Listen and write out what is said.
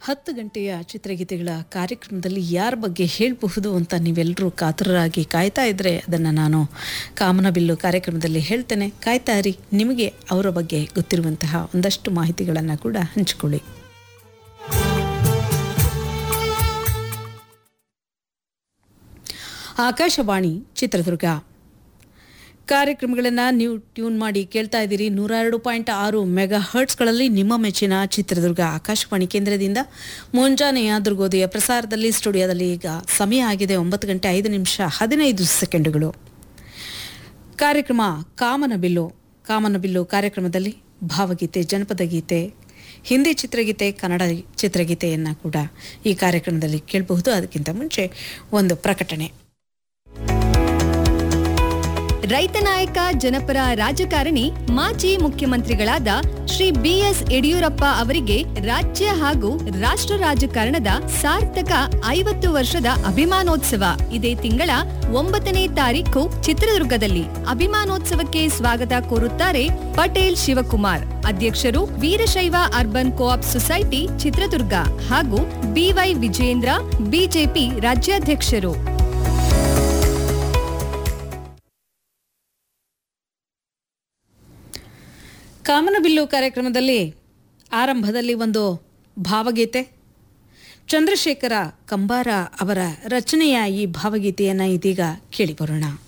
ಹತ್ತು ಗಂಟೆಯ ಚಿತ್ರಗೀತೆಗಳ ಕಾರ್ಯಕ್ರಮದಲ್ಲಿ ಯಾರ ಬಗ್ಗೆ ಹೇಳಬಹುದು ಅಂತ ನೀವೆಲ್ಲರೂ ಕಾತರರಾಗಿ ಕಾಯ್ತಾ ಇದ್ದರೆ ಅದನ್ನು ನಾನು ಕಾಮನಬಿಲ್ಲು ಕಾರ್ಯಕ್ರಮದಲ್ಲಿ ಹೇಳ್ತೇನೆ ಕಾಯ್ತಾ ಇರಿ ನಿಮಗೆ ಅವರ ಬಗ್ಗೆ ಗೊತ್ತಿರುವಂತಹ ಒಂದಷ್ಟು ಮಾಹಿತಿಗಳನ್ನು ಕೂಡ ಹಂಚಿಕೊಳ್ಳಿ ಆಕಾಶವಾಣಿ ಚಿತ್ರದುರ್ಗ ಕಾರ್ಯಕ್ರಮಗಳನ್ನು ನೀವು ಟ್ಯೂನ್ ಮಾಡಿ ಕೇಳ್ತಾ ಇದ್ದೀರಿ ನೂರ ಎರಡು ಪಾಯಿಂಟ್ ಆರು ಮೆಗಾ ಹರ್ಟ್ಸ್ಗಳಲ್ಲಿ ನಿಮ್ಮ ಮೆಚ್ಚಿನ ಚಿತ್ರದುರ್ಗ ಆಕಾಶವಾಣಿ ಕೇಂದ್ರದಿಂದ ಮುಂಜಾನೆಯ ದುರ್ಗೋದಯ ಪ್ರಸಾರದಲ್ಲಿ ಸ್ಟುಡಿಯೋದಲ್ಲಿ ಈಗ ಸಮಯ ಆಗಿದೆ ಒಂಬತ್ತು ಗಂಟೆ ಐದು ನಿಮಿಷ ಹದಿನೈದು ಸೆಕೆಂಡುಗಳು ಕಾರ್ಯಕ್ರಮ ಕಾಮನಬಿಲ್ಲು ಕಾಮನಬಿಲ್ಲು ಕಾರ್ಯಕ್ರಮದಲ್ಲಿ ಭಾವಗೀತೆ ಜನಪದ ಗೀತೆ ಹಿಂದಿ ಚಿತ್ರಗೀತೆ ಕನ್ನಡ ಚಿತ್ರಗೀತೆಯನ್ನು ಕೂಡ ಈ ಕಾರ್ಯಕ್ರಮದಲ್ಲಿ ಕೇಳಬಹುದು ಅದಕ್ಕಿಂತ ಮುಂಚೆ ಒಂದು ಪ್ರಕಟಣೆ ರೈತ ನಾಯಕ ಜನಪರ ರಾಜಕಾರಣಿ ಮಾಜಿ ಮುಖ್ಯಮಂತ್ರಿಗಳಾದ ಶ್ರೀ ಬಿಎಸ್ ಯಡಿಯೂರಪ್ಪ ಅವರಿಗೆ ರಾಜ್ಯ ಹಾಗೂ ರಾಷ್ಟ್ರ ರಾಜಕಾರಣದ ಸಾರ್ಥಕ ಐವತ್ತು ವರ್ಷದ ಅಭಿಮಾನೋತ್ಸವ ಇದೇ ತಿಂಗಳ ಒಂಬತ್ತನೇ ತಾರೀಕು ಚಿತ್ರದುರ್ಗದಲ್ಲಿ ಅಭಿಮಾನೋತ್ಸವಕ್ಕೆ ಸ್ವಾಗತ ಕೋರುತ್ತಾರೆ ಪಟೇಲ್ ಶಿವಕುಮಾರ್ ಅಧ್ಯಕ್ಷರು Veerashaiva urban co-op society Chitradurga ಹಾಗೂ ಬಿವೈ ವಿಜೇಂದ್ರ ಬಿಜೆಪಿ ರಾಜ್ಯಾಧ್ಯಕ್ಷರು ಕಾಮನಬಿಲ್ಲು ಕಾರ್ಯಕ್ರಮದಲ್ಲಿ ಆರಂಭದಲ್ಲಿ ಒಂದು ಭಾವಗೀತೆ ಚಂದ್ರಶೇಖರ ಕಂಬಾರ ಅವರ ರಚನೆಯ ಈ ಭಾವಗೀತೆಯನ್ನು ಇದೀಗ ಕೇಳಿಬರೋಣ